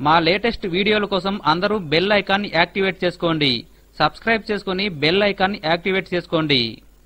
మా లేటెస్ట్ వీడియోల కోసం అందరూ బెల్ ఐకాన్ యాక్టివేట్ చేసుకోండి సబ్స్క్రైబ్ చేసుకుని బెల్ ఐకాన్ యాక్టివేట్ చేసుకోండి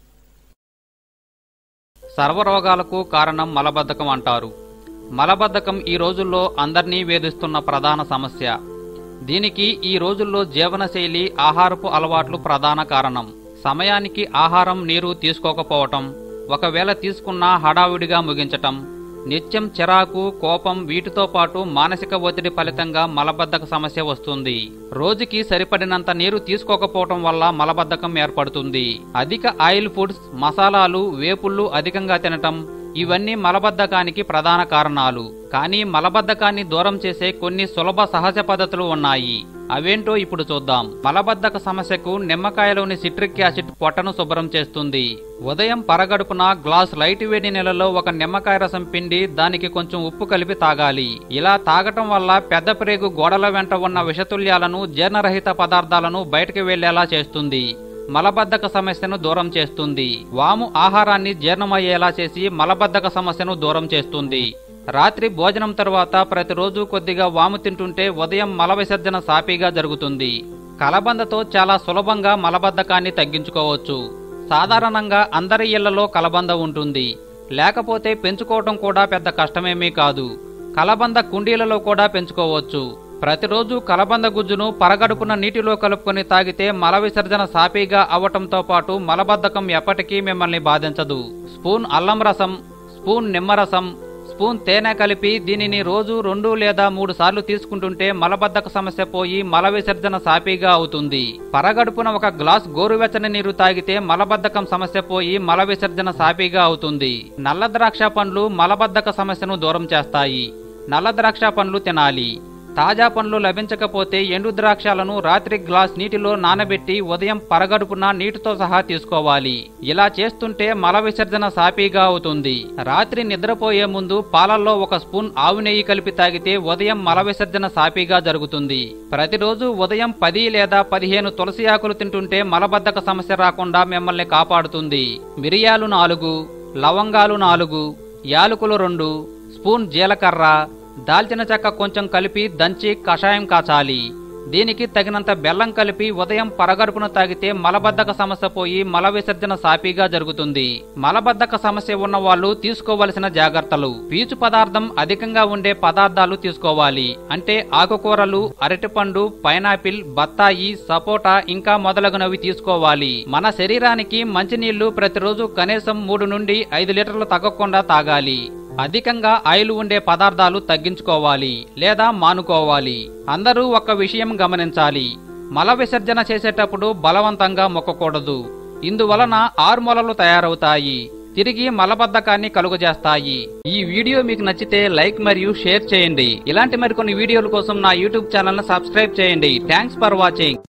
సర్వరోగాలకు కారణం మలబద్ధకం అంటారు మలబద్ధకం ఈ రోజుల్లో అందర్నీ వేధిస్తున్న ప్రధాన సమస్య దీనికి ఈ రోజుల్లో జీవనశైలి ఆహారపు అలవాట్లు ప్రధాన కారణం సమయానికి ఆహారం నీరు తీసుకోకపోవటం ఒకవేళ తీసుకున్నా హడావిడిగా ముగించటం నిత్యం చిరాకు కోపం వీటితో పాటు మానసిక ఒత్తిడి ఫలితంగా మలబద్ధక సమస్య వస్తుంది రోజుకి సరిపడినంత నీరు తీసుకోకపోవటం వల్ల మలబద్ధకం ఏర్పడుతుంది అధిక ఆయిల్ ఫుడ్స్ మసాలాలు వేపుళ్ళు అధికంగా తినటం ఇవన్నీ మలబద్ధకానికి ప్రధాన కారణాలు కానీ మలబద్ధకాన్ని దూరం చేసే కొన్ని సులభ సహజ పద్ధతులు ఉన్నాయి అవేంటో ఇప్పుడు చూద్దాం మలబద్ధక సమస్యకు నిమ్మకాయలోని సిట్రిక్ యాసిడ్ పొట్టను శుభ్రం చేస్తుంది ఉదయం పరగడుపున గ్లాస్ లైట్ వేడి నీళ్ళలో ఒక నిమ్మకాయ రసం పిండి దానికి కొంచెం ఉప్పు కలిపి తాగాలి ఇలా తాగటం వల్ల పెద్ద ప్రేగు గోడల వెంట ఉన్న విషతుల్యాలను జీర్ణరహిత పదార్థాలను బయటకు వెళ్లేలా చేస్తుంది మలబద్ధక సమస్యను దూరం చేస్తుంది వాము ఆహారాన్ని జీర్ణమయ్యేలా చేసి మలబద్ధక సమస్యను దూరం చేస్తుంది రాత్రి భోజనం తర్వాత ప్రతిరోజు కొద్దిగా వాము తింటుంటే ఉదయం మల విసర్జన సాపీగా జరుగుతుంది కలబందతో చాలా సులభంగా మలబద్ధకాన్ని తగ్గించుకోవచ్చు సాధారణంగా అందరి ఇళ్లలో కలబంద ఉంటుంది లేకపోతే పెంచుకోవటం కూడా పెద్ద కష్టమేమీ కాదు కలబంద కుండీలలో కూడా పెంచుకోవచ్చు ప్రతిరోజు కలబంద గుజ్జును పరగడుపున నీటిలో కలుపుకొని తాగితే మల విసర్జన సాపీగా అవ్వటంతో పాటు మలబద్ధకం ఎప్పటికీ మిమ్మల్ని బాధించదు స్పూన్ అల్లం రసం స్పూన్ నిమ్మరసం స్పూన్ తేనె కలిపి దీనిని రోజు రెండు లేదా మూడు సార్లు తీసుకుంటుంటే మలబద్ధక సమస్య పోయి మల విసర్జన సాపీగా అవుతుంది పరగడుపున ఒక గ్లాస్ గోరువెచ్చని నీరు తాగితే మలబద్ధకం సమస్య పోయి మల విసర్జన సాపీగా అవుతుంది నల్ల ద్రాక్ష పండ్లు మలబద్ధక సమస్యను దూరం చేస్తాయి నల్ల ద్రాక్ష పండ్లు తినాలి తాజా పండ్లు లభించకపోతే ఎండు ద్రాక్షాలను రాత్రి గ్లాస్ నీటిలో నానబెట్టి ఉదయం పరగడుపున నీటితో సహా తీసుకోవాలి ఇలా చేస్తుంటే మల విసర్జన సాపీగా అవుతుంది రాత్రి నిద్రపోయే ముందు పాలల్లో ఒక స్పూన్ ఆవు నెయ్యి కలిపి తాగితే ఉదయం మల విసర్జన సాపీగా జరుగుతుంది ప్రతిరోజు ఉదయం పది లేదా పదిహేను తులసి ఆకులు తింటుంటే మలబద్ధక సమస్య రాకుండా మిమ్మల్ని కాపాడుతుంది మిరియాలు నాలుగు లవంగాలు నాలుగు యాలకులు రెండు స్పూన్ జీలకర్ర దాల్చిన చెక్క కొంచెం కలిపి దంచి కషాయం కాచాలి దీనికి తగినంత బెల్లం కలిపి ఉదయం పరగడుపున తాగితే మలబద్ధక సమస్య పోయి మల విసర్జన సాపీగా జరుగుతుంది మలబద్ధక సమస్య ఉన్న వాళ్ళు తీసుకోవలసిన జాగ్రత్తలు పీచు పదార్థం అధికంగా ఉండే పదార్థాలు తీసుకోవాలి అంటే ఆకుకూరలు అరటిపండు పైనాపిల్ బత్తాయి సపోటా ఇంకా మొదలగునవి తీసుకోవాలి మన శరీరానికి మంచినీళ్లు ప్రతిరోజు కనీసం మూడు నుండి ఐదు లీటర్లు తగ్గకుండా తాగాలి అధికంగా ఆయిల్ ఉండే పదార్థాలు తగ్గించుకోవాలి లేదా మానుకోవాలి అందరూ ఒక విషయం గమనించాలి మల విసర్జన చేసేటప్పుడు బలవంతంగా మొక్కకూడదు ఇందువలన ఆర్మొలలు తయారవుతాయి తిరిగి మలబద్ధకాన్ని కలుగజేస్తాయి ఈ వీడియో మీకు నచ్చితే లైక్ మరియు షేర్ చేయండి ఇలాంటి మరికొన్ని వీడియోల కోసం నా యూట్యూబ్ ఛానల్ ను సబ్స్క్రైబ్ చేయండి థ్యాంక్స్ ఫర్ వాచింగ్